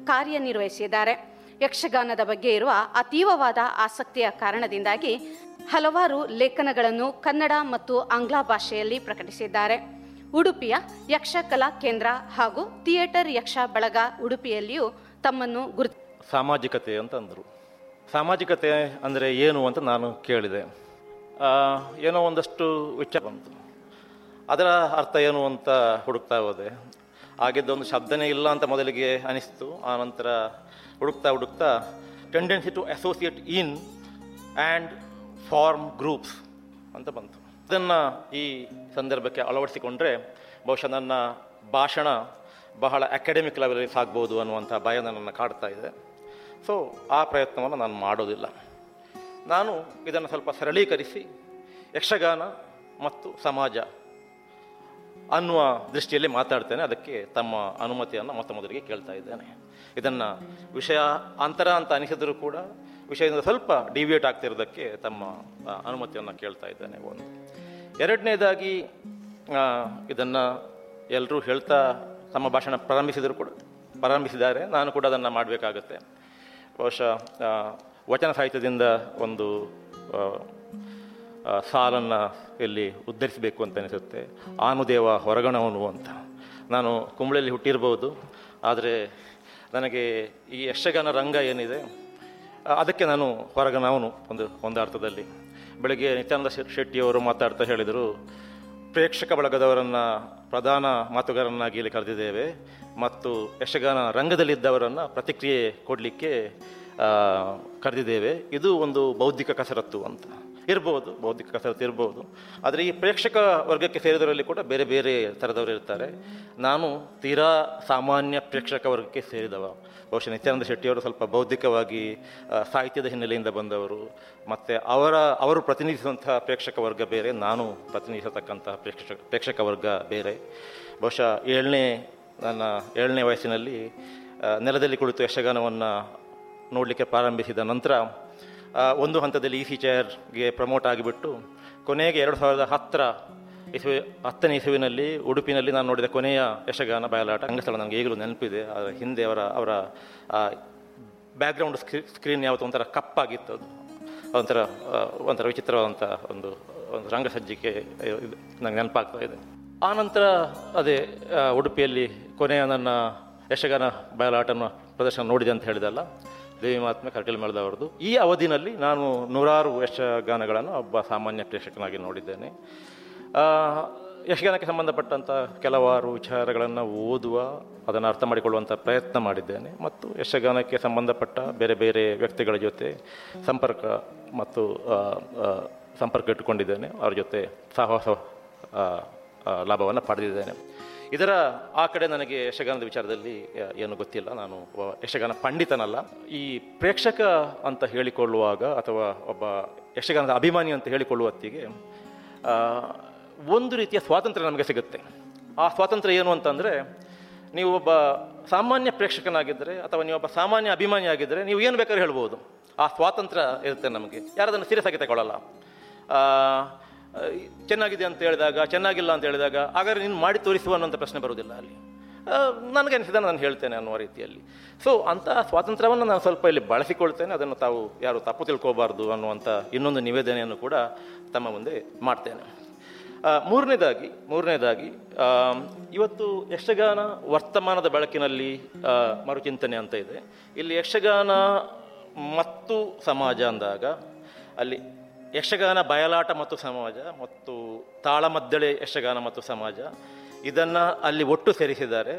ಕಾರ್ಯನಿರ್ವಹಿಸಿದ್ದಾರೆ ಯಕ್ಷಗಾನದ ಬಗ್ಗೆ ಇರುವ ಅತೀವವಾದ ಆಸಕ್ತಿಯ ಕಾರಣದಿಂದಾಗಿ ಹಲವಾರು ಲೇಖನಗಳನ್ನು ಕನ್ನಡ ಮತ್ತು ಆಂಗ್ಲ ಭಾಷೆಯಲ್ಲಿ ಪ್ರಕಟಿಸಿದ್ದಾರೆ ಉಡುಪಿಯ ಯಕ್ಷ ಕಲಾ ಕೇಂದ್ರ ಹಾಗೂ ಥಿಯೇಟರ್ ಯಕ್ಷ ಬಳಗ ಉಡುಪಿಯಲ್ಲಿಯೂ ತಮ್ಮನ್ನು ಗುರು ಸಾಮಾಜಿಕತೆ ಅಂತ ಅಂದರು ಸಾಮಾಜಿಕತೆ ಅಂದರೆ ಏನು ಅಂತ ನಾನು ಕೇಳಿದೆ ಆ, ಏನೋ ಒಂದಷ್ಟು ವಿಚಾರ ಬಂತು ಅದರ ಅರ್ಥ ಏನು ಅಂತ ಹುಡುಕ್ತಾ ಹೋದೆ ಆಗಿದ್ದೊಂದು ಶಬ್ದನೇ ಇಲ್ಲ ಅಂತ ಮೊದಲಿಗೆ ಅನಿಸ್ತು ಆನಂತರ ಹುಡುಕ್ತಾ ಹುಡುಕ್ತಾ tendency to associate in and form groups ಅಂತ ಬಂತು ಇದನ್ನು ಈ ಸಂದರ್ಭಕ್ಕೆ ಅಳವಡಿಸಿಕೊಂಡ್ರೆ ಬಹುಶಃ ನನ್ನ ಭಾಷಣ ಬಹಳ ಅಕಾಡೆಮಿಕ್ ಲೆವೆಲಲ್ಲಿ ಸಾಗ್ಬೋದು ಅನ್ನುವಂಥ ಭಯ ನನ್ನನ್ನು ಕಾಡ್ತಾ ಇದೆ ಸೊ ಆ ಪ್ರಯತ್ನವನ್ನು ನಾನು ಮಾಡೋದಿಲ್ಲ ನಾನು ಇದನ್ನು ಸ್ವಲ್ಪ ಸರಳೀಕರಿಸಿ ಯಕ್ಷಗಾನ ಮತ್ತು ಸಮಾಜ ಅನ್ನುವ ದೃಷ್ಟಿಯಲ್ಲಿ ಮಾತಾಡ್ತೇನೆ ಅದಕ್ಕೆ ತಮ್ಮ ಅನುಮತಿಯನ್ನು ಮೊತ್ತ ಮೊದಲಿಗೆ ಕೇಳ್ತಾ ಇದ್ದೇನೆ ಇದನ್ನು ವಿಷಯ ಅಂತರ ಅಂತ ಅನಿಸಿದರೂ ಕೂಡ ವಿಷಯದಿಂದ ಸ್ವಲ್ಪ ಡಿವಿಯೇಟ್ ಆಗ್ತಿರೋದಕ್ಕೆ ತಮ್ಮ ಆ, ಅನುಮತಿಯನ್ನು ಕೇಳ್ತಾ ಇದ್ದೇನೆ ಒಂದು ಎರಡನೇದಾಗಿ ಇದನ್ನು ಎಲ್ಲರೂ ಹೇಳ್ತಾ ತಮ್ಮ ಭಾಷಣ ಪ್ರಾರಂಭಿಸಿದರೂ ಕೂಡ ಪ್ರಾರಂಭಿಸಿದ್ದಾರೆ ನಾನು ಕೂಡ ಅದನ್ನು ಮಾಡಬೇಕಾಗತ್ತೆ ಬಹುಶಃ ಆ, ವಚನ ಸಾಹಿತ್ಯದಿಂದ ಒಂದು ಆ, ಆ, ಸಾಲನ್ನು ಇಲ್ಲಿ ಉದ್ಧರಿಸಬೇಕು ಅಂತ ಅನಿಸುತ್ತೆ ಆನುದೇವ ಹೊರಗಣವನು ಅಂತ ನಾನು ಕುಂಬಳಲ್ಲಿ ಹುಟ್ಟಿರ್ಬೋದು ಆದರೆ ನನಗೆ ಈ ಯಕ್ಷಗಾನ ರಂಗ ಏನಿದೆ ಆ, ಅದಕ್ಕೆ ನಾನು ಹೊರಗಣವನು ಒಂದು ಒಂದು ಅರ್ಥದಲ್ಲಿ ಬೆಳಗ್ಗೆ ನಿತ್ಯಾನಂದ ಶೆ- ಶೆಟ್ಟಿಯವರು ಮಾತಾಡ್ತಾ ಹೇಳಿದರು ಪ್ರೇಕ್ಷಕ ಬಳಗದವರನ್ನು ಪ್ರಧಾನ ಮಾತುಗಾರನ್ನಾಗಿ ಇಲ್ಲಿ ಕರೆದಿದ್ದೇವೆ ಮತ್ತು ಯಕ್ಷಗಾನ ರಂಗದಲ್ಲಿದ್ದವರನ್ನು ಪ್ರತಿಕ್ರಿಯೆ ಕೊಡಲಿಕ್ಕೆ ಕರೆದಿದ್ದೇವೆ ಇದು ಒಂದು ಬೌದ್ಧಿಕ ಕಸರತ್ತು ಅಂತ ಇರ್ಬೋದು ಬೌದ್ಧಿಕ ಕಸರತ್ತು ಇರ್ಬೋದು ಆದರೆ ಈ ಪ್ರೇಕ್ಷಕ ವರ್ಗಕ್ಕೆ ಸೇರಿದವರಲ್ಲಿ ಕೂಡ ಬೇರೆ ಬೇರೆ ಥರದವರು ಇರ್ತಾರೆ ನಾನು ತೀರಾ ಸಾಮಾನ್ಯ ಪ್ರೇಕ್ಷಕ ವರ್ಗಕ್ಕೆ ಸೇರಿದವ ಬಹುಶಃ ನಿತ್ಯಾನಂದ ಶೆಟ್ಟಿಯವರು ಸ್ವಲ್ಪ ಬೌದ್ಧಿಕವಾಗಿ ಆ, ಸಾಹಿತ್ಯದ ಹಿನ್ನೆಲೆಯಿಂದ ಬಂದವರು ಮತ್ತು ಅವರ ಅವರು ಪ್ರತಿನಿಧಿಸುವಂತಹ ಪ್ರೇಕ್ಷಕ ವರ್ಗ ಬೇರೆ ನಾನು ಪ್ರತಿನಿಧಿಸತಕ್ಕಂತಹ ಪ್ರೇಕ್ಷಕ ಪ್ರೇಕ್ಷಕ ವರ್ಗ ಬೇರೆ ಬಹುಶಃ ಏಳನೇ ನನ್ನ ಏಳನೇ ವಯಸ್ಸಿನಲ್ಲಿ ಆ, ನೆಲದಲ್ಲಿ ಕುಳಿತು ಯಕ್ಷಗಾನವನ್ನು ನೋಡಲಿಕ್ಕೆ ಪ್ರಾರಂಭಿಸಿದ ನಂತರ ಆ, ಒಂದು ಹಂತದಲ್ಲಿ ಇ ಸಿ ಚೇರ್ಗೆ ಪ್ರಮೋಟ್ ಆಗಿಬಿಟ್ಟು ಕೊನೆಗೆ ಎರಡು ಸಾವಿರದ ಹತ್ತರ ಇಸುವೆ ಹತ್ತನೇ ಇಸುವಿನಲ್ಲಿ ಉಡುಪಿನಲ್ಲಿ ನಾನು ನೋಡಿದ ಕೊನೆಯ ಯಕ್ಷಗಾನ ಬಯಲಾಟ ರಂಗಸ್ಥಳ ನನಗೆ ಈಗಲೂ ನೆನಪಿದೆ ಅದರ ಹಿಂದೆ ಅವರ ಅವರ ಬ್ಯಾಕ್ಗ್ರೌಂಡ್ ಸ್ಕ್ರೀ ಸ್ಕ್ರೀನ್ ಯಾವತ್ತೂ ಒಂಥರ ಕಪ್ಪಾಗಿತ್ತು ಅದು ಒಂಥರ ಆ, ಒಂಥರ ವಿಚಿತ್ರವಾದಂಥ ಒಂದು ಒಂದು ರಂಗಸಜ್ಜಿಕೆ ಇದು ನನಗೆ ನೆನಪಾಗ್ತಾ ಇದೆ ಆನಂತರ ಅದೇ ಆ, ಉಡುಪಿಯಲ್ಲಿ ಕೊನೆಯ ನನ್ನ ಯಕ್ಷಗಾನ ಬಯಲಾಟನ ಪ್ರದರ್ಶನ ನೋಡಿದೆ ಅಂತ ಹೇಳಿದಲ್ಲ ದೇವಿ ಮಹಾತ್ಮೆ ಕರ್ಕಲ್ ಮೇಳದವರದು ಈ ಅವಧಿನಲ್ಲಿ ನಾನು ನೂರಾರು ಯಕ್ಷಗಾನಗಳನ್ನು ಒಬ್ಬ ಸಾಮಾನ್ಯ ಪ್ರೇಕ್ಷಕನಾಗಿ ನೋಡಿದ್ದೇನೆ ಆ, ಯಕ್ಷಗಾನಕ್ಕೆ ಸಂಬಂಧಪಟ್ಟಂಥ ಕೆಲವಾರು ವಿಚಾರಗಳನ್ನು ಓದುವ ಅದನ್ನು ಅರ್ಥ ಮಾಡಿಕೊಳ್ಳುವಂಥ ಪ್ರಯತ್ನ ಮಾಡಿದ್ದೇನೆ ಮತ್ತು ಯಕ್ಷಗಾನಕ್ಕೆ ಸಂಬಂಧಪಟ್ಟ ಬೇರೆ ಬೇರೆ ವ್ಯಕ್ತಿಗಳ ಜೊತೆ ಸಂಪರ್ಕ ಮತ್ತು ಆ, ಆ, ಸಂಪರ್ಕ ಇಟ್ಟುಕೊಂಡಿದ್ದೇನೆ ಅವ್ರ ಜೊತೆ ಸಹವಾಸ ಆ, ಆ, ಲಾಭವನ್ನು ಪಡೆದಿದ್ದೇನೆ ಇದರ ಆ ಕಡೆ ನನಗೆ ಯಕ್ಷಗಾನದ ವಿಚಾರದಲ್ಲಿ ಆ, ಏನು ಗೊತ್ತಿಲ್ಲ ನಾನು ಒಬ್ಬ ಯಕ್ಷಗಾನ ಪಂಡಿತನಲ್ಲ ಈ ಪ್ರೇಕ್ಷಕ ಅಂತ ಹೇಳಿಕೊಳ್ಳುವಾಗ ಅಥವಾ ಒಬ್ಬ ಯಕ್ಷಗಾನದ ಅಭಿಮಾನಿ ಅಂತ ಹೇಳಿಕೊಳ್ಳುವ ಹೊತ್ತಿಗೆ ಆ, ಒಂದು ರೀತಿಯ ಸ್ವಾತಂತ್ರ್ಯ ನಮಗೆ ಸಿಗುತ್ತೆ ಆ ಸ್ವಾತಂತ್ರ್ಯ ಏನು ಅಂತಂದರೆ ನೀವು ಒಬ್ಬ ಸಾಮಾನ್ಯ ಪ್ರೇಕ್ಷಕನಾಗಿದ್ದರೆ ಅಥವಾ ನೀವು ಒಬ್ಬ ಸಾಮಾನ್ಯ ಅಭಿಮಾನಿ ಆಗಿದ್ದರೆ ನೀವು ಏನು ಬೇಕಾದ್ರೂ ಹೇಳ್ಬೋದು ಆ ಸ್ವಾತಂತ್ರ್ಯ ಇರುತ್ತೆ ನಮಗೆ ಯಾರದನ್ನು ಸೀರಿಯಸ್ ಆಗಿ ತಗೊಳ್ಳಲ್ಲ ಆ, ಚೆನ್ನಾಗಿದೆ ಅಂತ ಹೇಳಿದಾಗ ಚೆನ್ನಾಗಿಲ್ಲ ಅಂತ ಹೇಳಿದಾಗ ಹಾಗಾದ್ರೆ ನೀನು ಮಾಡಿ ತೋರಿಸುವ ಅನ್ನೋಂಥ ಪ್ರಶ್ನೆ ಬರೋದಿಲ್ಲ ಅಲ್ಲಿ ಆ, ನನಗೆ ಅನಿಸಿದ ನಾನು ಹೇಳ್ತೇನೆ ಅನ್ನುವ ರೀತಿಯಲ್ಲಿ ಸೊ ಅಂತಹ ಸ್ವಾತಂತ್ರ್ಯವನ್ನು ನಾನು ಸ್ವಲ್ಪ ಇಲ್ಲಿ ಬಳಸಿಕೊಳ್ತೇನೆ ಅದನ್ನು ತಾವು ಯಾರು ತಪ್ಪು ತಿಳ್ಕೋಬಾರ್ದು ಅನ್ನುವಂಥ ಇನ್ನೊಂದು ನಿವೇದನೆಯನ್ನು ಕೂಡ ತಮ್ಮ ಮುಂದೆ ಮಾಡ್ತೇನೆ ಆ, ಮೂರನೇದಾಗಿ ಮೂರನೇದಾಗಿ ಆ, ಇವತ್ತು ಯಕ್ಷಗಾನ ವರ್ತಮಾನದ ಬೆಳಕಿನಲ್ಲಿ ಆ, ಮರುಚಿಂತನೆ ಅಂತ ಇದೆ ಇಲ್ಲಿ ಯಕ್ಷಗಾನ ಮತ್ತು ಸಮಾಜ ಅಂದಾಗ ಅಲ್ಲಿ ಯಕ್ಷಗಾನ ಬಯಲಾಟ ಮತ್ತು ಸಮಾಜ ಮತ್ತು ತಾಳಮದ್ದಳೆ ಯಕ್ಷಗಾನ ಮತ್ತು ಸಮಾಜ ಇದನ್ನು ಅಲ್ಲಿ ಒಟ್ಟು ಸೇರಿಸಿದ್ದಾರೆ